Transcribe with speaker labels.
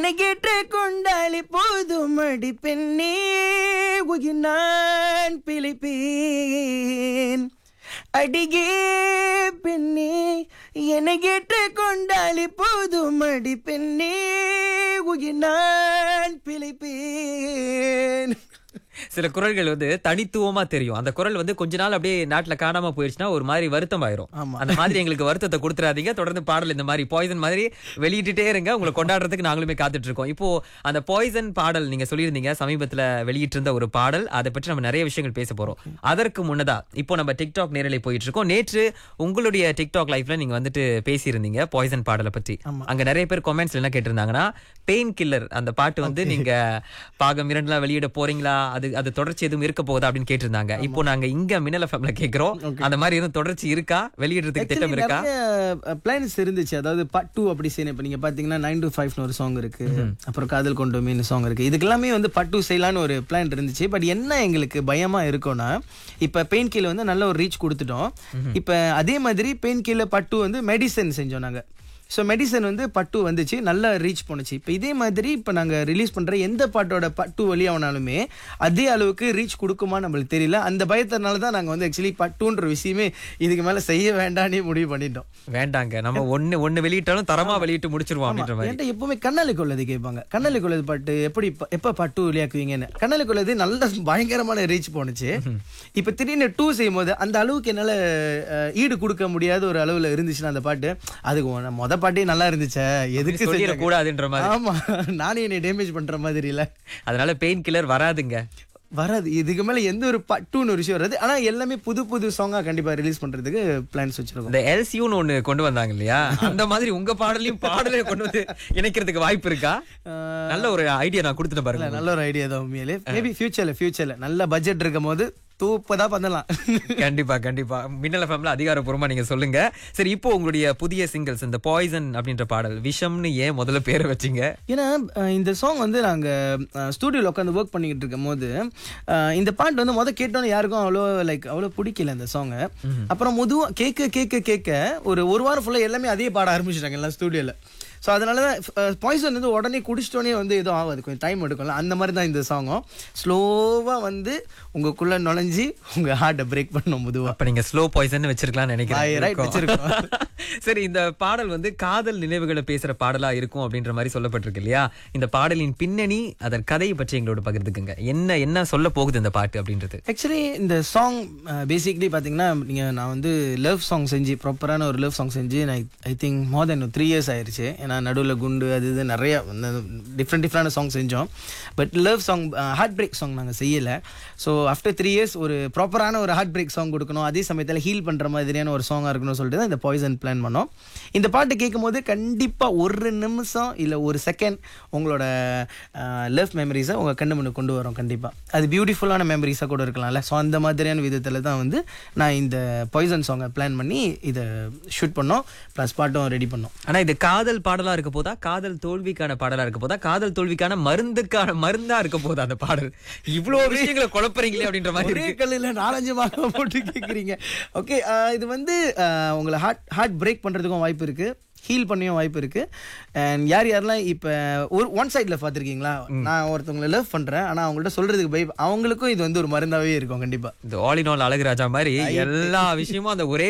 Speaker 1: கேட்டு கொண்டாலி போதும் அடி பெண்ணே உயிர் நான் பிழைப்பேன் அடிகே பெண்ணே என்னை கேட்டு கொண்டாலி போதும் அடி பெண்ணே உயிர் நான் பிழைப்பேன்
Speaker 2: சில குரல்கள் வந்து தனித்துவமா தெரியும் அந்த குரல் வந்து கொஞ்ச நாள் அப்படியே நாட்டுல காணாம போயிடுச்சுன்னா ஒரு மாதிரி வருத்தம் ஆயிரும்
Speaker 1: ஆமா.
Speaker 2: அந்த மாதிரி எங்களுக்கு வருத்தத்தை கொடுத்துறாதீங்க தொடர்ந்து பாடல் இந்த மாதிரி பாய்சன் மாதிரி வெளியிட்டுட்டே இருங்க உங்களை கொண்டாடுறதுக்கு நாங்களுமே காத்துட்டு இருக்கோம் இப்போ அந்த பாய்சன் பாடல் நீங்க சொல்லியிருந்தீங்க சமீபத்துல வெளியிட்டிருந்த ஒரு பாடல் அதை பற்றி நம்ம நிறைய விஷயங்கள் பேச போறோம் அதற்கு முன்னதா இப்போ நம்ம டிக்டாக் நேரலை போயிட்டு இருக்கோம் நேற்று உங்களுடைய டிக்டாக் லைஃப்ல நீங்க வந்துட்டு பேசியிருந்தீங்க பாய்சன் பாடலை பற்றி அங்க நிறைய பேர் கமெண்ட்ஸ்ல என்ன கேட்டிருந்தாங்கன்னா பெயின் கில்லர் அந்த பாட்டு வந்து நீங்க பாகம் இரண்டுலாம் வெளியிட போறீங்களா அது அது தொடர்ச்சி எதுவும் இருக்க போகுதா அப்படின்னு கேட்டிருந்தாங்க இப்போ நாங்க இங்க மின்னல் எஃப்எம்ல கேக்குறோம் அந்த மாதிரி எதுவும் தொடர்ச்சி இருக்கா வெளியிடுறதுக்கு திட்டம் இருக்கா
Speaker 1: பிளான்ஸ் இருந்துச்சு அதாவது பார்ட் டூ அப்படி செய்யணும் இப்போ நீங்க பாத்தீங்கன்னா நைன் டு ஃபைவ்னு ஒரு சாங் இருக்கு அப்புறம் காதல் கொண்டு மீன் சாங் இருக்கு இதுக்கு எல்லாமே வந்து பார்ட் டூ செய்யலான்னு ஒரு பிளான் இருந்துச்சு பட் என்ன எங்களுக்கு பயமா இருக்கும்னா இப்ப பெயின் கீழ வந்து நல்ல ஒரு ரீச் கொடுத்துட்டோம் இப்ப அதே மாதிரி பெயின் கீழ பார்ட் டூ வந்து மெடிசன் செஞ்சோம் நாங்க ஸோ மெடிசன் வந்து பட்டு வந்துச்சு நல்லா ரீச் பண்ணுச்சு இப்போ இதே மாதிரி இப்போ நாங்கள் ரிலீஸ் பண்ணுற எந்த பாட்டோட பட்டு வெளியானாலுமே அதே அளவுக்கு ரீச் கொடுக்குமா நம்மளுக்கு தெரியல அந்த பயத்தினால தான் நாங்கள் வந்து ஆக்சுவலி பட்டுன்ற விஷயமே இதுக்கு மேலே செய்ய வேண்டாம்னே முடிவு பண்ணிட்டோம்
Speaker 2: வேண்டாங்க நம்ம ஒண்ணு ஒண்ணு வெளியிட்டாலும் தரமா வெளியிட்டு முடிச்சிருவோம் அப்படின்ற மாதிரி
Speaker 1: என்கிட்ட எப்பவுமே கண்ணாலி கொள்ளது கேட்பாங்க கண்ணாலி கொள்ளது பாட்டு எப்படி இப்ப- எப்ப பாட்டு வெளியாக்குவீங்கன்னு கண்ணாலி கொள்ளது நல்ல பயங்கரமான ரீச் போனுச்சு இப்ப திடீர்னு டூ செய்யும் போது அந்த அளவுக்கு என்னால அஹ், ஈடு கொடுக்க முடியாத ஒரு அளவுல இருந்துச்சுன்னா அந்த பாட்டு அதுக்கு உன- மொத பாட்டே நல்லா இருந்துச்சே எதுக்கு
Speaker 2: சொல்லிட
Speaker 1: செஞ்சாங்க?
Speaker 2: கூடாதுன்ற மாதிரி
Speaker 1: ஆமா நானே என்னை டேமேஜ் பண்ற மாதிரி இல்ல
Speaker 2: அதனால பெயின் கில்லர் வராதுங்க
Speaker 1: வராது இதுக்கு மேல எந்த ஒரு பட்டுன்னு ஒரு விஷயம் வராது ஆனா எல்லாமே புது புது சாங்கா கண்டிப்பா ரிலீஸ் பண்றதுக்கு பிளான்ஸ் வச்சிருக்கோம்
Speaker 2: இந்த எல்சியூன்னு ஒண்ணு கொண்டு வந்தாங்க இல்லையா அந்த மாதிரி உங்க பாடலையும் பாடலையும் கொண்டு வந்து இணைக்கிறதுக்கு வாய்ப்பு இருக்கா நல்ல ஒரு ஐடியா நான் கொடுத்துட்டு பாருங்க
Speaker 1: நல்ல ஒரு ஐடியா தான் உண்மையிலே மேபி ஃபியூச்சர்ல ஃபியூச்சர்ல நல்ல பட்ஜெட் இருக்கும் போது தூப்பதா பண்ணலாம்
Speaker 2: கண்டிப்பா கண்டிப்பா மின்னல் எஃப்எம்ல அதிகாரப்பூர்வமா நீங்க சொல்லுங்க சரி இப்போ உங்களுடைய புதிய சிங்கிள்ஸ் இந்த பாய்சன் அப்படின்ற பாடல் விஷம்னு ஏன் முதல்ல பேரை வச்சீங்க
Speaker 1: ஏன்னா அஹ், இந்த சாங் வந்து நாங்க ஸ்டூடியோல உட்காந்து ஒர்க் பண்ணிக்கிட்டு இருக்கும் போது அஹ், இந்த பாட்டு வந்து முத கேட்டோன்னு யாருக்கும் அவ்வளோ லைக் அவ்வளோ பிடிக்கல இந்த சாங் அப்புறம் முதுவா கேட்க கேட்க கேட்க ஒரு ஒரு வாரம் ஃபுல்லா எல்லாமே அதே பாட ஆரம்பிச்சிட்டாங்க எல்லாம் ஸ்டூடியோல ஸோ அதனால தான் பாய்சன் வந்து உடனே குடிச்சிட்டோன்னே வந்து எதுவும் ஆகாது கொஞ்சம் டைம் எடுக்கும்ல அந்த மாதிரி தான் இந்த சாங்கும் ஸ்லோவாக வந்து உங்களுக்குள்ள நுழைஞ்சி உங்க ஹார்ட்டை பிரேக் பண்ணும் முதுவா
Speaker 2: அப்ப நீங்க ஸ்லோ பாய்சன் வச்சிருக்கலாம்னு
Speaker 1: Right, right,
Speaker 2: நினைக்கிறேன்
Speaker 1: வச்சிருக்கோம்.
Speaker 2: சரி இந்த பாடல் வந்து காதல் நினைவுகளை பேசுற பாடலா இருக்கும் அப்படின்ற மாதிரி சொல்லப்பட்டிருக்கு இல்லையா இந்த பாடலின் பின்னணி அதன் கதையை பற்றி எங்களோட பகிர்ந்துக்குங்க என்ன என்ன சொல்ல போகுது இந்த பாட்டு அப்படின்றது
Speaker 1: ஆக்சுவலி இந்த சாங் பேசிக்லி பார்த்தீங்கன்னா நீங்கள் நான் வந்து லவ் சாங் செஞ்சு ப்ராப்பரான ஒரு லவ் சாங் செஞ்சு நான் I think more than three years ஆயிருச்சு ஏன்னா நடுவில் குண்டு அது இது நிறைய டிஃப்ரெண்ட் டிஃப்ரெண்டான சாங் செஞ்சோம் but love song heartbreak song நாங்கள் செய்யலை ஸோ ஆஃப்டர் த்ரீ இயர்ஸ் ஒரு ப்ராப்பரான ஒரு ஹார்ட் பிரேக் சாங் கொடுக்கணும் அதே சமயத்தில் ஹீல் பண்ணுற மாதிரியான ஒரு சாங்காக இருக்கணும்னு சொல்லிட்டு தான் இந்த பாய்சன் பிளான் பண்ணோம் இந்த பாட்டு கேட்கும்போது கண்டிப்பாக ஒரு நிமிஷம் இல்லை ஒரு செகண்ட் உங்களோட லவ் மெமரிஸை உங்கள் கண்ணு முன்னு கொண்டு வரும் கண்டிப்பாக அது பியூட்டிஃபுல்லான மெமரிஸாக கூட இருக்கலாம்ல ஸோ அந்த மாதிரியான விதத்தில் தான் வந்து நான் இந்த பாய்சன் சாங்கை பிளான் பண்ணி இதை ஷூட் பண்ணோம் ப்ளஸ் பாட்டும் ரெடி பண்ணோம்
Speaker 2: ஆனா இது காதல் பாடலா இருக்க போதா காதல் தோல்விக்கான பாடலா இருக்க போதா காதல் தோல்விக்கான மருந்துக்கான மருந்தா இருக்க போதா அந்த பாடல் இவ்வளவு விஷயங்களை குழப்பறீங்களே அப்படின்ற மாதிரி
Speaker 1: ஒரே
Speaker 2: இருக்கு
Speaker 1: கல்லில் நாலஞ்சு மாதம் போட்டு கேட்குறீங்க ஓகே இது வந்து அஹ், உங்களை ஹார்ட் ஹார்ட் பிரேக் பண்ணுறதுக்கும் வாய்ப்பு இருக்கு ஹீல் பண்ணியும் வாய்ப்பு இருக்கு அண்ட் யார் யாரெல்லாம் இப்போ ஒரு ஒன் சைடில் பார்த்துருக்கீங்களா நான் ஒருத்தவங்களை லவ் பண்ணுறேன் ஆனால் அவங்கள்ட்ட சொல்றதுக்கு பை அவங்களுக்கும் இது வந்து ஒரு மருந்தாவே இருக்கும் கண்டிப்பாக
Speaker 2: இந்த ஆல் இன் ஆல் அழகுராஜா மாதிரி எல்லா விஷயமும் அந்த ஒரே